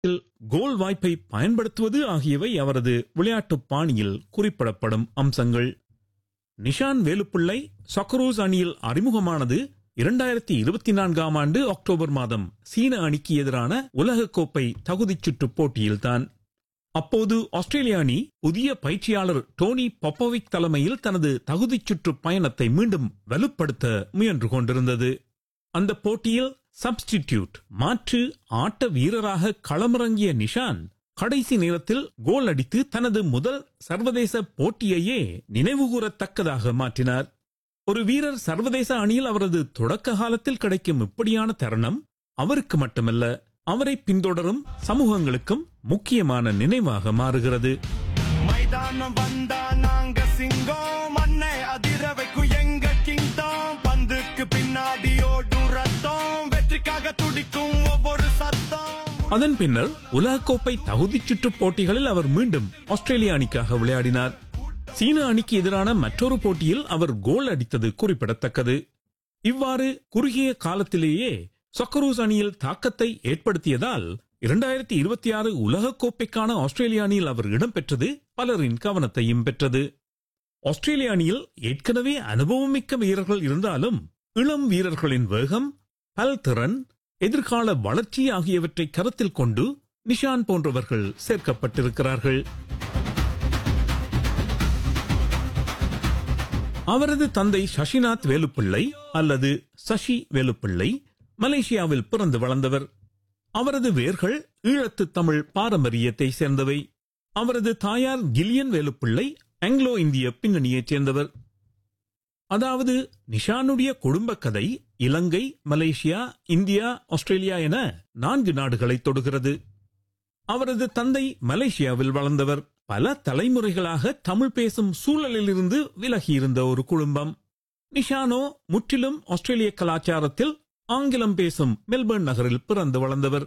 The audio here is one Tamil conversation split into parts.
கோல் வாய்ப்பை பயன்படுத்துவது ஆகியவை அவரது விளையாட்டுப் பாணியில் குறிப்பிடப்படும் அம்சங்கள் நிஷான் வேலுப்பிள்ளை சொக்கரோஸ் அணியில் அறிமுகமானது இரண்டாயிரத்தி இருபத்தி நான்காம் ஆண்டு அக்டோபர் மாதம் சீன அணிக்கு எதிரான உலகக்கோப்பை தகுதிச் சுற்று போட்டியில்தான் அப்போது ஆஸ்திரேலிய அணி புதிய பயிற்சியாளர் டோனி பொப்போவிக் தலைமையில் தனது தகுதிச் சுற்று பயணத்தை மீண்டும் வலுப்படுத்த முயன்று கொண்டிருந்தது அந்த போட்டியில் சப்ஸ்டிடியூட் மாற்று ஆட்ட வீரராக களமிறங்கிய நிஷான் கடைசி நேரத்தில் கோல் அடித்து தனது முதல் சர்வதேச போட்டியையே நினைவுகூரத்தக்கதாக மாற்றினார் ஒரு வீரர் சர்வதேச அணியில் அவரது தொடக்க காலத்தில் கிடைக்கும் இப்படியான தருணம் அவருக்கு மட்டுமல்ல அவரை பின்தொடரும் சமூகங்களுக்கும் முக்கியமான நினைவாக மாறுகிறது மைதானம் வந்தா நாங்க சிங்கம் மண்ணை அதிர வைக்கும் எங்க கிங்டம் பந்துக்கு பின்னாடி ஓடும் ரத்தம் வெற்றிக்காக துடிக்கும் ஒவ்வொரு சத்தம் அதன் பின்னர் உலகக்கோப்பை தகுதிச் சுற்று போட்டிகளில் அவர் மீண்டும் ஆஸ்திரேலிய அணிக்காக விளையாடினார் சீன அணிக்கு எதிரான மற்றொரு போட்டியில் அவர் கோல் அடித்தது குறிப்பிடத்தக்கது இவ்வாறு குறுகிய காலத்திலேயே சொக்கரூஸ் அணியில் தாக்கத்தை ஏற்படுத்தியதால் இரண்டாயிரத்தி இருபத்தி ஆறு உலகக்கோப்பைக்கான ஆஸ்திரேலிய அணியில் அவர் இடம்பெற்றது பலரின் கவனத்தையும் பெற்றது ஆஸ்திரேலிய அணியில் ஏற்கனவே அனுபவமிக்க வீரர்கள் இருந்தாலும் இளம் வீரர்களின் வேகம் பல்திறன் எதிர்கால வளர்ச்சி ஆகியவற்றை கருத்தில் கொண்டு நிஷான் போன்றவர்கள் சேர்க்கப்பட்டிருக்கிறார்கள் அவரது தந்தை சசிநாத் வேலுப்பிள்ளை அல்லது சசி வேலுப்பிள்ளை மலேசியாவில் பிறந்து வளர்ந்தவர் அவரது வேர்கள் ஈழத்து தமிழ் பாரம்பரியத்தை சேர்ந்தவை அவரது தாயார் கில்லியன் வேலுப்பிள்ளை ஆங்கிலோ இந்திய பின்னணியைச் சேர்ந்தவர் அதாவது நிஷானுடைய குடும்ப கதை இலங்கை மலேசியா இந்தியா ஆஸ்திரேலியா என நான்கு நாடுகளை தொடுகிறது அவரது தந்தை மலேசியாவில் வளர்ந்தவர் பல தலைமுறைகளாக தமிழ் பேசும் சூழலிலிருந்து விலகியிருந்த ஒரு குடும்பம் நிஷானோ முற்றிலும் ஆஸ்திரேலிய கலாச்சாரத்தில் ஆங்கிலம் பேசும் மெல்பர்ன் நகரில் பிறந்து வளர்ந்தவர்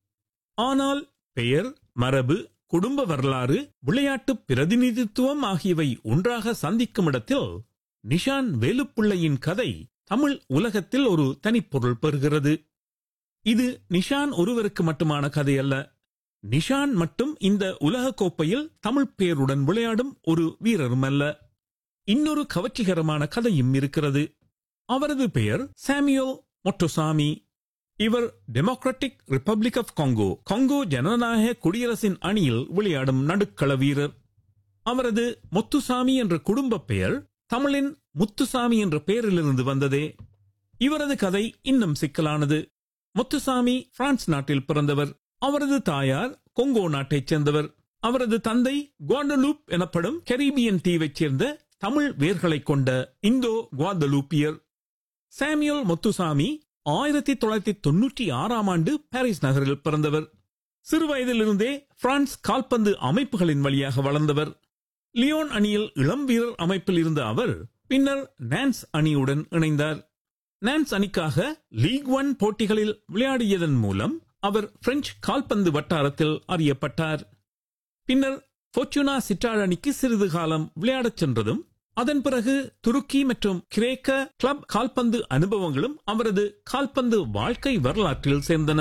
ஆனால் பெயர் மரபு குடும்ப வரலாறு விளையாட்டு பிரதிநிதித்துவம் ஆகியவை ஒன்றாக சந்திக்கும் இடத்தில் நிஷான் வேலுப்பிள்ளையின் கதை தமிழ் உலகத்தில் ஒரு தனிப்பொருள் பெறுகிறது இது நிஷான் ஒருவருக்கு மட்டுமான கதை அல்ல நிஷான் மட்டும் இந்த உலகக் கோப்பையில் தமிழ் பேருடன் விளையாடும் ஒரு வீரரும் அல்ல இன்னொரு கவர்ச்சிகரமான கதையும் இருக்கிறது அவரது பெயர் சாமியோல் மொட்டோசாமி இவர் Democratic Republic of Congo Congo ஜனநாயக குடியரசின் அணியில் விளையாடும் நடுக்கள வீரர் அவரது முத்துசாமி என்ற குடும்ப பெயர் தமிழின் முத்துசாமி என்ற பெயரிலிருந்து வந்ததே இவரது கதை இன்னும் சிக்கலானது முத்துசாமி பிரான்ஸ் நாட்டில் பிறந்தவர் அவரது தாயார் கொங்கோ நாட்டைச் சேர்ந்தவர் அவரது தந்தை குவாடலூப் எனப்படும் கரீபியன் தீவைச் சேர்ந்த தமிழ் வேர்களைக் கொண்ட இந்தோ குவாதலூப்பியர் சாமியல் முத்துசாமி ஆயிரத்தி தொள்ளாயிரத்தி தொன்னூற்றி ஆறாம் ஆண்டு பாரிஸ் நகரில் பிறந்தவர் சிறுவயதிலிருந்தே பிரான்ஸ் கால்பந்து அமைப்புகளின் வழியாக வளர்ந்தவர் லியோன் அணியில் இளம் வீரர் அமைப்பில் இருந்த அவர் பின்னர் நான்ஸ் அணியுடன் இணைந்தார் நான்ஸ் அணிக்காக லீக் ஒன் போட்டிகளில் விளையாடியதன் மூலம் அவர் பிரெஞ்சு கால்பந்து வட்டாரத்தில் அறியப்பட்டார் பின்னர் ஃபோர்ச்சுனா சிட்டார் அணிக்கு சிறிது காலம் விளையாடச் சென்றதும் அதன் பிறகு துருக்கி மற்றும் கிரேக்க கிளப் கால்பந்து அனுபவங்களும் அவரது கால்பந்து வாழ்க்கை வரலாற்றில் சேர்ந்தன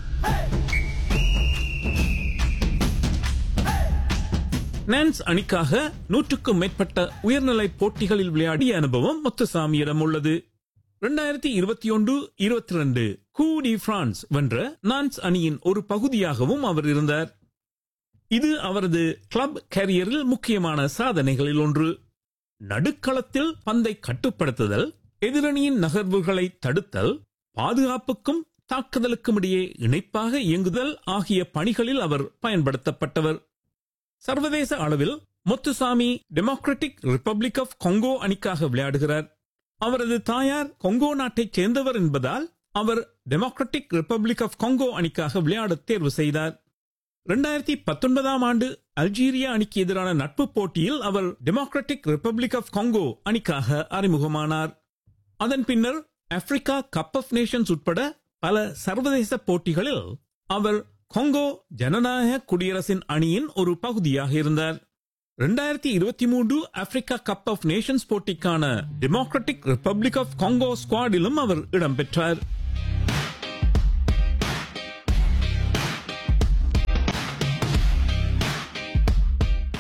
நான்ஸ் அணிக்காக நூற்றுக்கும் மேற்பட்ட உயர்நிலை போட்டிகளில் விளையாடிய அனுபவம் முத்துசாமியிடம் உள்ளது இரண்டாயிரத்தி இருபத்தி ஒன்று இருபத்தி ரெண்டு கூ டி பிரான்ஸ் வென்ற நான்ஸ் அணியின் ஒரு பகுதியாகவும் அவர் இருந்தார் இது அவரது கிளப் கேரியரில் முக்கியமான சாதனைகளில் ஒன்று நடுக்களத்தில் பந்தை கட்டுப்படுத்துதல் எதிரணியின் நகர்வுகளை தடுத்தல் பாதுகாப்புக்கும் தாக்குதலுக்கும் இடையே இணைப்பாக இயங்குதல் ஆகிய பணிகளில் அவர் பயன்படுத்தப்பட்டவர் சர்வதேச அளவில் Muthusamy Democratic Republic of Congo அணிக்காக விளையாடுகிறார் அவரது தாயார் கொங்கோ நாட்டைச் சேர்ந்தவர் என்பதால் அவர் டெமோக்ராட்டிக் ரிப்பப்ளிக் ஆஃப் கொங்கோ அணிக்காக விளையாட தேர்வு செய்தார் இரண்டாயிரத்தி பத்தொன்பதாம் ஆண்டு அல்ஜீரியா அணிக்கு எதிரான நட்பு போட்டியில் அவர் டெமோக்ராட்டிக் ரிப்பப்ளிக் ஆஃப் கொங்கோ அணிக்காக அறிமுகமானார் அதன் பின்னர் ஆப்பிரிக்கா கப் ஆஃப் நேஷன்ஸ் உட்பட பல சர்வதேச போட்டிகளில் அவர் கொங்கோ ஜனநாயக குடியரசின் அணியின் ஒரு பகுதியாக இருந்தார் இரண்டாயிரத்தி இருபத்தி மூன்று ஆப்பிரிக்கா கப் ஆஃப் நேஷன்ஸ் போட்டிக்கான டெமோக்ராட்டிக் ரிப்பப்ளிக் ஆஃப் காங்கோ ஸ்குவாடிலும் அவர் இடம்பெற்றார்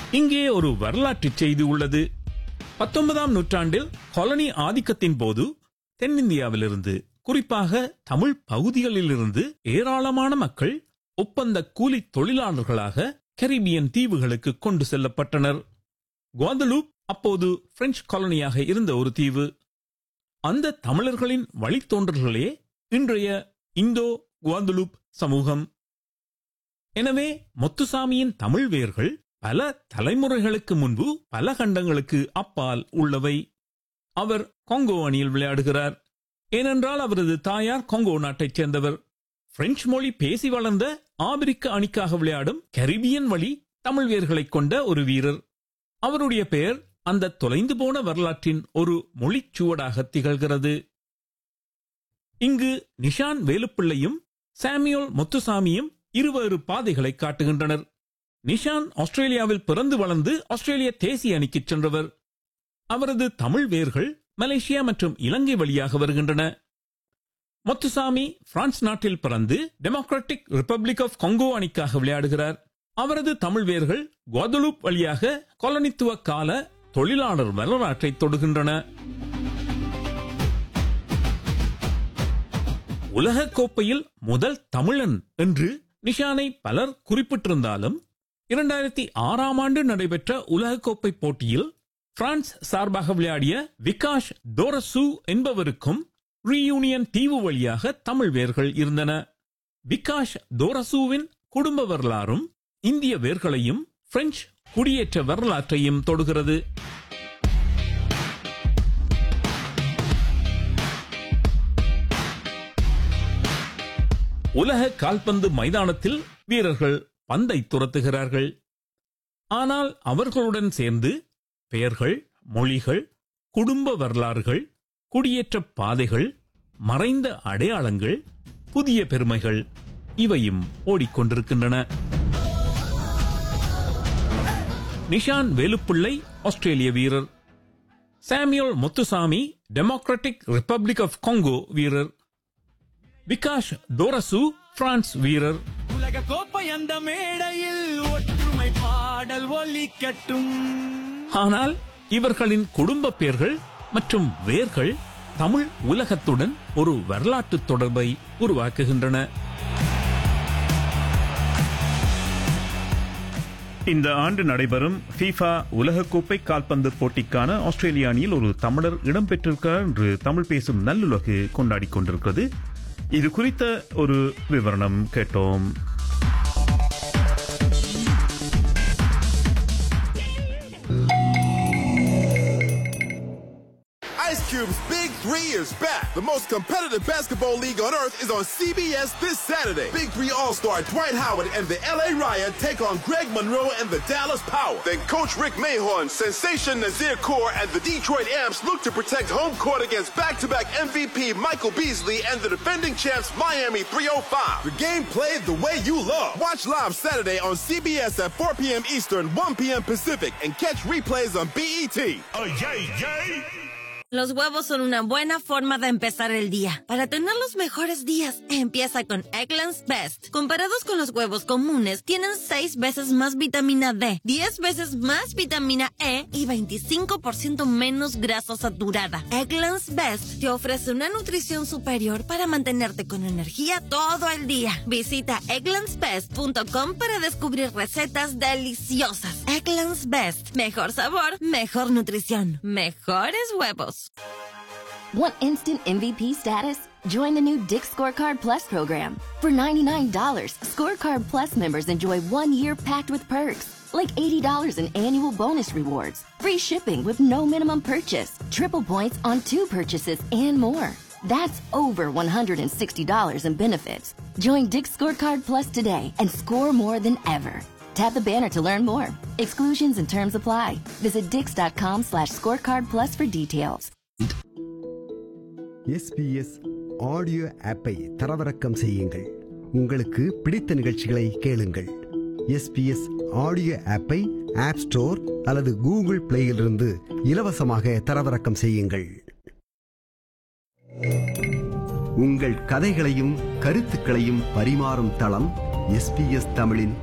இங்கே ஒரு வரலாற்றுச் செய்தி உள்ளது பத்தொன்பதாம் நூற்றாண்டில் காலனி ஆதிக்கத்தின் போது தென்னிந்தியாவிலிருந்து குறிப்பாக தமிழ் பகுதிகளிலிருந்து ஏராளமான மக்கள் ஒப்பந்த கூலி தொழிலாளர்களாக கரிபியன் தீவுகளுக்கு கொண்டு செல்லப்பட்டனர் குவாதலூப் அப்போது பிரெஞ்சு காலனியாக இருந்த ஒரு தீவு அந்த தமிழர்களின் வழித்தோன்றல்களே இன்றைய இந்தோ குவாதலூப் சமூகம் எனவே முத்துசாமியின் தமிழ் வேர்கள் பல தலைமுறைகளுக்கு முன்பு பல கண்டங்களுக்கு அப்பால் உள்ளவை அவர் கொங்கோ அணியில் விளையாடுகிறார் ஏனென்றால் அவரது தாயார் கொங்கோ நாட்டைச் சேர்ந்தவர் பிரெஞ்சு மொழி பேசி வளர்ந்த ஆபிரிக்க அணிக்காக விளையாடும் கரிபியன் வழி தமிழ் வேர்களைக் கொண்ட ஒரு வீரர் அவருடைய பெயர் அந்த தொலைந்து போன வரலாற்றின் ஒரு மொழிச்சுவடாக திகழ்கிறது இங்கு நிஷான் வேலுப்பிள்ளையும் சாமியோல் முத்துசாமியும் இருவேறு பாதைகளை காட்டுகின்றனர் நிஷான் ஆஸ்திரேலியாவில் பிறந்து வளர்ந்து ஆஸ்திரேலிய தேசிய அணிக்குச் சென்றவர் அவரது தமிழ் வேர்கள் மலேசியா மற்றும் இலங்கை வழியாக வருகின்றன முத்துசாமி பிரான்ஸ் நாட்டில் பிறந்து டெமோக்ராட்டிக் ரிப்பப்ளிக் ஆஃப் கொங்கோ அணிக்காக விளையாடுகிறார் அவரது தமிழ் வேர்கள் குவாதலூப் வழியாக காலனித்துவ கால தொழிலாளர் வரலாற்றை தொடுகின்றன உலக கோப்பையில் முதல் தமிழன் என்று நிஷானை பலர் குறிப்பிட்டிருந்தாலும் இரண்டாயிரத்தி ஆறாம் ஆண்டு நடைபெற்ற உலகக்கோப்பை போட்டியில் பிரான்ஸ் சார்பாக விளையாடிய விகாஷ் தோரசு என்பவருக்கும் ரீயூனியன் தீவு வழியாக தமிழ் வேர்கள் இருந்தன விகாஷ் தோரசுவின் குடும்ப வரலாறும் இந்திய வேர்களையும் பிரெஞ்சு குடியேற்ற வரலாற்றையும் தொடுகிறது உலக கால்பந்து மைதானத்தில் வீரர்கள் பந்தை துரத்துகிறார்கள் ஆனால் அவர்களுடன் சேர்ந்து பெயர்கள் மொழிகள் குடும்ப வரலாறுகள் குடியேற்ற பாதைகள் மறைந்த அடையாளங்கள் புதிய பெருமைகள் இவையும் ஓடிக்கொண்டிருக்கின்றன நிஷான் வேலுப்பிள்ளை ஆஸ்திரேலிய வீரர் Samuel Muthusamy Democratic Republic of Congo வீரர் விகாஷ் தோரசு பிரான்ஸ் வீரர் உலக கோப்பை அந்த மேடையில் ஒற்றுமை பாடல் ஒலிக்கட்டும் ஆனால் இவர்களின் குடும்ப பெயர்கள் மற்றும் வேர்கள் தமிழ் உலகத்துடன் ஒரு வரலாற்று தொடர்பை உருவாக்குகின்றன இந்த ஆண்டு நடைபெறும் FIFA உலகக்கோப்பை கால்பந்து போட்டிக்கான ஆஸ்திரேலிய அணியில் ஒரு தமிழர் இடம்பெற்றிருக்கிறார் என்று தமிழ் பேசும் நல்லுலகு கொண்டாடிக் கொண்டிருக்கிறது இது குறித்த ஒரு விவரணம் கேட்டோம் Ice Cube's Big Three is back. The most competitive basketball league on earth is on CBS this Saturday. Big Three All-Star Dwight Howard and the LA Riot take on Greg Monroe and the Dallas Power. Then Coach Rick Mahorn, Sensation Nazir Kaur, and the Detroit Amps look to protect home court against back-to-back MVP Michael Beasley and the defending champs Miami 305. The game played the way you love. Watch live Saturday on CBS at 4 p.m. Eastern, 1 p.m. Pacific, and catch replays on BET. Oh, yay, yay. Los huevos son una buena forma de empezar el día. Para tener los mejores días, empieza con Eggland's Best. Comparados con los huevos comunes, tienen 6 veces más vitamina D, 10 veces más vitamina E y 25% menos grasa saturada. Eggland's Best te ofrece una nutrición superior para mantenerte con energía todo el día. Visita egglandsbest.com para descubrir recetas deliciosas. Eggland's Best. Mejor sabor, mejor nutrición, mejores huevos. Want instant MVP status? Join the new Dick Scorecard Plus program. For $99, Scorecard Plus members enjoy one year packed with perks, like $80 in annual bonus rewards, free shipping with no minimum purchase, triple points on two purchases, and more. That's over $160 in benefits. Join Dick Scorecard Plus today and score more than ever. Tap the banner to learn more. Exclusions and terms apply. Visit dix.com slash scorecard plus for details. SBS audio ஆப்பை தரவிறக்கம் செய்யுங்கள் உங்களுக்கு பிடித்த நிகழ்ச்சிகளை கேளுங்கள் எஸ்பிஎஸ் ஆடியோ ஆப்பை ஆப் ஸ்டோர் அல்லது கூகுள் பிளேயிலிருந்து இலவசமாக தரவிறக்கம் செய்யுங்கள் உங்கள் கதைகளையும் கருத்துக்களையும் பரிமாறும் தளம் எஸ்பிஎஸ் தமிழின்